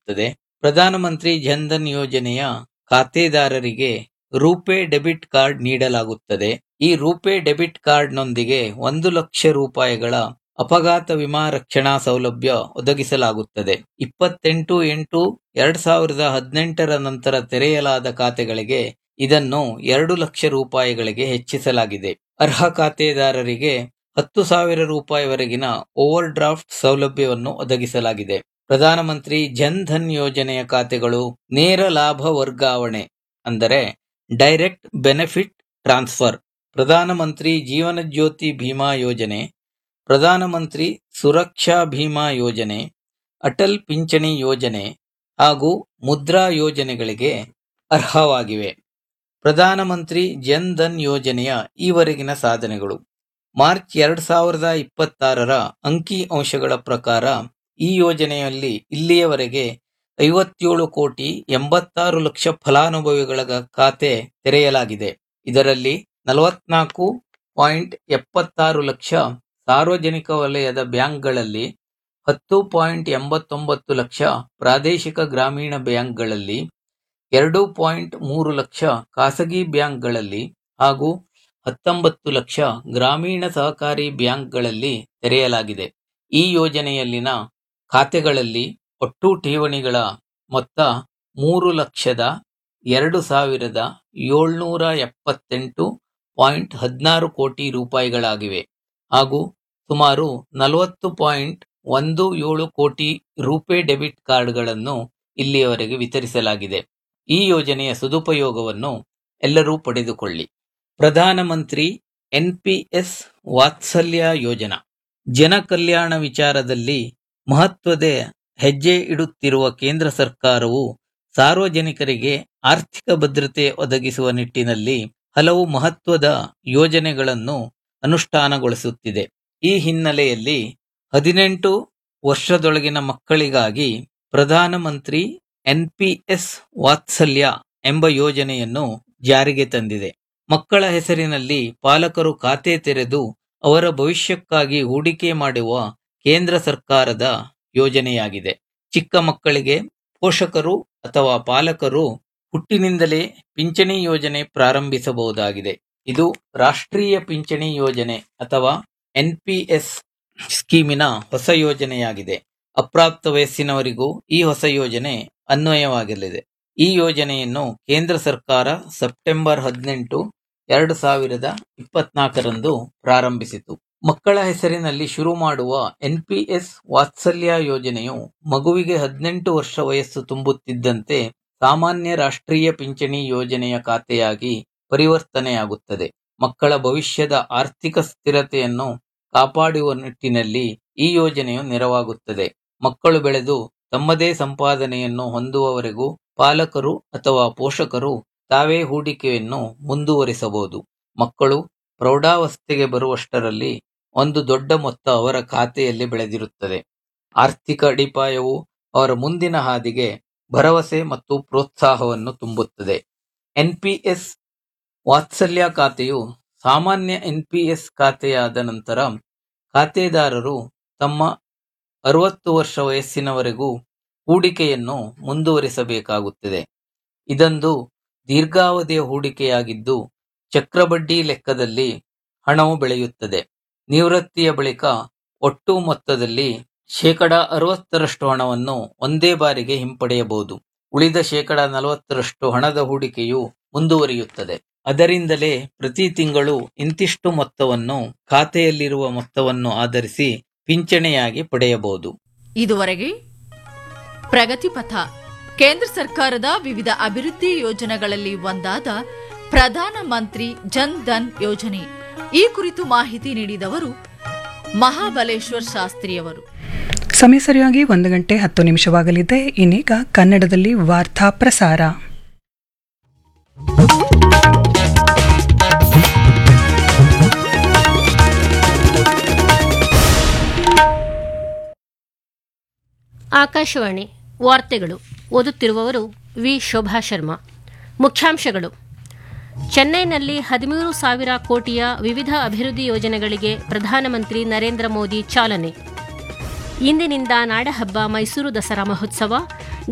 ನೀಡಲಾಗುತ್ತದೆ ಪ್ರಧಾನಮಂತ್ರಿ ಜನ್ಧನ್ ಯೋಜನೆಯ ಖಾತೆದಾರರಿಗೆ ರೂಪೇ ಡೆಬಿಟ್ ಕಾರ್ಡ್ ನೀಡಲಾಗುತ್ತದೆ ಈ ರೂಪೇ ಡೆಬಿಟ್ ಕಾರ್ಡ್ನೊಂದಿಗೆ ಒಂದು ಲಕ್ಷ ರೂಪಾಯಿಗಳ ಅಪಘಾತ ವಿಮಾ ರಕ್ಷಣಾ ಸೌಲಭ್ಯ ಒದಗಿಸಲಾಗುತ್ತದೆ ಇಪ್ಪತ್ತೆಂಟು ಎಂಟು ಎರಡ್ ಸಾವಿರದ ಹದಿನೆಂಟರ ನಂತರ ತೆರೆಯಲಾದ ಖಾತೆಗಳಿಗೆ ಇದನ್ನು ಎರಡು ಲಕ್ಷ ರೂಪಾಯಿಗಳಿಗೆ ಹೆಚ್ಚಿಸಲಾಗಿದೆ ಅರ್ಹ ಖಾತೆದಾರರಿಗೆ ಹತ್ತು ಸಾವಿರ ರೂಪಾಯಿವರೆಗಿನ ಓವರ್ ಡ್ರಾಫ್ಟ್ ಸೌಲಭ್ಯವನ್ನು ಒದಗಿಸಲಾಗಿದೆ ಪ್ರಧಾನಮಂತ್ರಿ ಜನ್ ಧನ್ ಯೋಜನೆಯ ಖಾತೆಗಳು ನೇರ ಲಾಭ ವರ್ಗಾವಣೆ ಅಂದರೆ ಡೈರೆಕ್ಟ್ ಬೆನಿಫಿಟ್ ಟ್ರಾನ್ಸ್ಫರ್ ಪ್ರಧಾನಮಂತ್ರಿ ಜೀವನ ಜ್ಯೋತಿ ಭೀಮಾ ಯೋಜನೆ ಪ್ರಧಾನಮಂತ್ರಿ ಸುರಕ್ಷಾ ಭೀಮಾ ಯೋಜನೆ ಅಟಲ್ ಪಿಂಚಣಿ ಯೋಜನೆ ಹಾಗೂ ಮುದ್ರಾ ಯೋಜನೆಗಳಿಗೆ ಅರ್ಹವಾಗಿವೆ ಪ್ರಧಾನಮಂತ್ರಿ ಜನ್ ಧನ್ ಯೋಜನೆಯ ಈವರೆಗಿನ ಸಾಧನೆಗಳು ಮಾರ್ಚ್ ಎರಡ್ ಸಾವಿರದ ಇಪ್ಪತ್ತಾರರ ಅಂಕಿ ಅಂಶಗಳ ಪ್ರಕಾರ ಈ ಯೋಜನೆಯಲ್ಲಿ ಇಲ್ಲಿಯವರೆಗೆ ಐವತ್ತೇಳು ಕೋಟಿ ಎಂಬತ್ತಾರು ಲಕ್ಷ ಫಲಾನುಭವಿಗಳ ಖಾತೆ ತೆರೆಯಲಾಗಿದೆ ಇದರಲ್ಲಿ ನಲವತ್ನಾಲ್ಕು ಪಾಯಿಂಟ್ ಎಪ್ಪತ್ತಾರು ಲಕ್ಷ ಸಾರ್ವಜನಿಕ ವಲಯದ ಬ್ಯಾಂಕ್ಗಳಲ್ಲಿ ಹತ್ತು ಪಾಯಿಂಟ್ ಎಂಬತ್ತೊಂಬತ್ತು ಲಕ್ಷ ಪ್ರಾದೇಶಿಕ ಗ್ರಾಮೀಣ ಬ್ಯಾಂಕ್ಗಳಲ್ಲಿ ಎರಡು ಪಾಯಿಂಟ್ ಮೂರು ಲಕ್ಷ ಖಾಸಗಿ ಬ್ಯಾಂಕ್ಗಳಲ್ಲಿ ಹಾಗೂ ಹತ್ತೊಂಬತ್ತು ಲಕ್ಷ ಗ್ರಾಮೀಣ ಸಹಕಾರಿ ಬ್ಯಾಂಕ್ಗಳಲ್ಲಿ ತೆರೆಯಲಾಗಿದೆ ಈ ಯೋಜನೆಯಲ್ಲಿನ ಖಾತೆಗಳಲ್ಲಿ ಒಟ್ಟು ಠೇವಣಿಗಳ ಮೊತ್ತ ಮೂರು ಲಕ್ಷದ ಎರಡು ಸಾವಿರದ ಏಳ್ನೂರ ಎಪ್ಪತ್ತೆಂಟು ಪಾಯಿಂಟ್ ಹದಿನಾರು ಕೋಟಿ ರೂಪಾಯಿಗಳಾಗಿವೆ ಹಾಗೂ ಸುಮಾರು ನಲವತ್ತು ಪಾಯಿಂಟ್ ಒಂದು ಏಳು ಕೋಟಿ ರೂಪೇ ಡೆಬಿಟ್ ಕಾರ್ಡ್ಗಳನ್ನು ಇಲ್ಲಿಯವರೆಗೆ ವಿತರಿಸಲಾಗಿದೆ ಈ ಯೋಜನೆಯ ಸದುಪಯೋಗವನ್ನು ಎಲ್ಲರೂ ಪಡೆದುಕೊಳ್ಳಿ ಪ್ರಧಾನಮಂತ್ರಿ ಎನ್ಪಿಎಸ್ ವಾತ್ಸಲ್ಯ ಯೋಜನಾ ಜನ ಕಲ್ಯಾಣ ವಿಚಾರದಲ್ಲಿ ಮಹತ್ವದ ಹೆಜ್ಜೆ ಇಡುತ್ತಿರುವ ಕೇಂದ್ರ ಸರ್ಕಾರವು ಸಾರ್ವಜನಿಕರಿಗೆ ಆರ್ಥಿಕ ಭದ್ರತೆ ಒದಗಿಸುವ ನಿಟ್ಟಿನಲ್ಲಿ ಹಲವು ಮಹತ್ವದ ಯೋಜನೆಗಳನ್ನು ಅನುಷ್ಠಾನಗೊಳಿಸುತ್ತಿದೆ ಈ ಹಿನ್ನೆಲೆಯಲ್ಲಿ ಹದಿನೆಂಟು ವರ್ಷದೊಳಗಿನ ಮಕ್ಕಳಿಗಾಗಿ ಪ್ರಧಾನಮಂತ್ರಿ ಎನ್ಪಿಎಸ್ ವಾತ್ಸಲ್ಯ ಎಂಬ ಯೋಜನೆಯನ್ನು ಜಾರಿಗೆ ತಂದಿದೆ ಮಕ್ಕಳ ಹೆಸರಿನಲ್ಲಿ ಪಾಲಕರು ಖಾತೆ ತೆರೆದು ಅವರ ಭವಿಷ್ಯಕ್ಕಾಗಿ ಹೂಡಿಕೆ ಮಾಡುವ ಕೇಂದ್ರ ಸರ್ಕಾರದ ಯೋಜನೆಯಾಗಿದೆ ಚಿಕ್ಕ ಮಕ್ಕಳಿಗೆ ಪೋಷಕರು ಅಥವಾ ಪಾಲಕರು ಹುಟ್ಟಿನಿಂದಲೇ ಪಿಂಚಣಿ ಯೋಜನೆ ಪ್ರಾರಂಭಿಸಬಹುದಾಗಿದೆ ಇದು ರಾಷ್ಟ್ರೀಯ ಪಿಂಚಣಿ ಯೋಜನೆ ಅಥವಾ ಎನ್ಪಿಎಸ್ ಸ್ಕೀಮಿನ ಹೊಸ ಯೋಜನೆಯಾಗಿದೆ ಅಪ್ರಾಪ್ತ ವಯಸ್ಸಿನವರಿಗೂ ಈ ಹೊಸ ಯೋಜನೆ ಅನ್ವಯವಾಗಲಿದೆ ಈ ಯೋಜನೆಯನ್ನು ಕೇಂದ್ರ ಸರ್ಕಾರ ಸೆಪ್ಟೆಂಬರ್ ಹದಿನೆಂಟು ಎರಡು ಸಾವಿರದ ಇಪ್ಪತ್ನಾಲ್ಕರಂದು ಪ್ರಾರಂಭಿಸಿತು ಮಕ್ಕಳ ಹೆಸರಿನಲ್ಲಿ ಶುರು ಮಾಡುವ ಎನ್ಪಿಎಸ್ ವಾತ್ಸಲ್ಯ ಯೋಜನೆಯು ಮಗುವಿಗೆ ಹದಿನೆಂಟು ವರ್ಷ ವಯಸ್ಸು ತುಂಬುತ್ತಿದ್ದಂತೆ ಸಾಮಾನ್ಯ ರಾಷ್ಟ್ರೀಯ ಪಿಂಚಣಿ ಯೋಜನೆಯ ಖಾತೆಯಾಗಿ ಪರಿವರ್ತನೆಯಾಗುತ್ತದೆ ಮಕ್ಕಳ ಭವಿಷ್ಯದ ಆರ್ಥಿಕ ಸ್ಥಿರತೆಯನ್ನು ಕಾಪಾಡುವ ನಿಟ್ಟಿನಲ್ಲಿ ಈ ಯೋಜನೆಯು ನೆರವಾಗುತ್ತದೆ ಮಕ್ಕಳು ಬೆಳೆದು ತಮ್ಮದೇ ಸಂಪಾದನೆಯನ್ನು ಹೊಂದುವವರೆಗೂ ಪಾಲಕರು ಅಥವಾ ಪೋಷಕರು ತಾವೇ ಹೂಡಿಕೆಯನ್ನು ಮುಂದುವರಿಸಬಹುದು ಮಕ್ಕಳು ಪ್ರೌಢಾವಸ್ಥೆಗೆ ಬರುವಷ್ಟರಲ್ಲಿ ಒಂದು ದೊಡ್ಡ ಮೊತ್ತ ಅವರ ಖಾತೆಯಲ್ಲಿ ಬೆಳೆದಿರುತ್ತದೆ ಆರ್ಥಿಕ ಅಡಿಪಾಯವು ಅವರ ಮುಂದಿನ ಹಾದಿಗೆ ಭರವಸೆ ಮತ್ತು ಪ್ರೋತ್ಸಾಹವನ್ನು ತುಂಬುತ್ತದೆ ಎನ್ಪಿಎಸ್ ವಾತ್ಸಲ್ಯ ಖಾತೆಯು ಸಾಮಾನ್ಯ ಎನ್ಪಿಎಸ್ ಖಾತೆಯಾದ ನಂತರ ಖಾತೆದಾರರು ತಮ್ಮ ಅರವತ್ತು ವರ್ಷ ವಯಸ್ಸಿನವರೆಗೂ ಹೂಡಿಕೆಯನ್ನು ಮುಂದುವರಿಸಬೇಕಾಗುತ್ತದೆ ಇದೊಂದು ದೀರ್ಘಾವಧಿಯ ಹೂಡಿಕೆಯಾಗಿದ್ದು ಚಕ್ರಬಡ್ಡಿ ಲೆಕ್ಕದಲ್ಲಿ ಹಣವು ಬೆಳೆಯುತ್ತದೆ ನಿವೃತ್ತಿಯ ಬಳಿಕ ಒಟ್ಟು ಮೊತ್ತದಲ್ಲಿ ಶೇಕಡ ಅರವತ್ತರಷ್ಟು ಹಣವನ್ನು ಒಂದೇ ಬಾರಿಗೆ ಹಿಂಪಡೆಯಬಹುದು ಉಳಿದ ಶೇಕಡ ನಲವತ್ತರಷ್ಟು ಹಣದ ಹೂಡಿಕೆಯು ಮುಂದುವರಿಯುತ್ತದೆ ಅದರಿಂದಲೇ ಪ್ರತಿ ತಿಂಗಳು ಇಂತಿಷ್ಟು ಮೊತ್ತವನ್ನು ಖಾತೆಯಲ್ಲಿರುವ ಮೊತ್ತವನ್ನು ಆಧರಿಸಿ ಪಿಂಚಣಿಯಾಗಿ ಪಡೆಯಬಹುದು ಇದುವರೆಗೆ ಪ್ರಗತಿಪಥ ಕೇಂದ್ರ ಸರ್ಕಾರದ ವಿವಿಧ ಅಭಿವೃದ್ಧಿ ಯೋಜನೆಗಳಲ್ಲಿ ಒಂದಾದ ಪ್ರಧಾನ ಮಂತ್ರಿ ಜನ್ ಧನ್ ಯೋಜನೆ ಈ ಕುರಿತು ಮಾಹಿತಿ ನೀಡಿದವರು ಮಹಾಬಲೇಶ್ವರ್ ಶಾಸ್ತ್ರಿಯವರು ಸಮಯ ಸರಿಯಾಗಿ ಒಂದು ಗಂಟೆ ಹತ್ತು ನಿಮಿಷವಾಗಲಿದೆ ಇನ್ನೀಗ ಕನ್ನಡದಲ್ಲಿ ವಾರ್ತಾ ಪ್ರಸಾರ ಆಕಾಶವಾಣಿ ವಾರ್ತೆಗಳು ಓದುತ್ತಿರುವವರು ವಿ ಶೋಭಾ ಶರ್ಮಾ ಮುಖ್ಯಾಂಶಗಳು ಚೆನ್ನೈನಲ್ಲಿ ಹದಿಮೂರು ಸಾವಿರ ಕೋಟಿಯ ವಿವಿಧ ಅಭಿವೃದ್ಧಿ ಯೋಜನೆಗಳಿಗೆ ಪ್ರಧಾನಮಂತ್ರಿ ನರೇಂದ್ರ ಮೋದಿ ಚಾಲನೆ ಇಂದಿನಿಂದ ನಾಡಹಬ್ಬ ಮೈಸೂರು ದಸರಾ ಮಹೋತ್ಸವ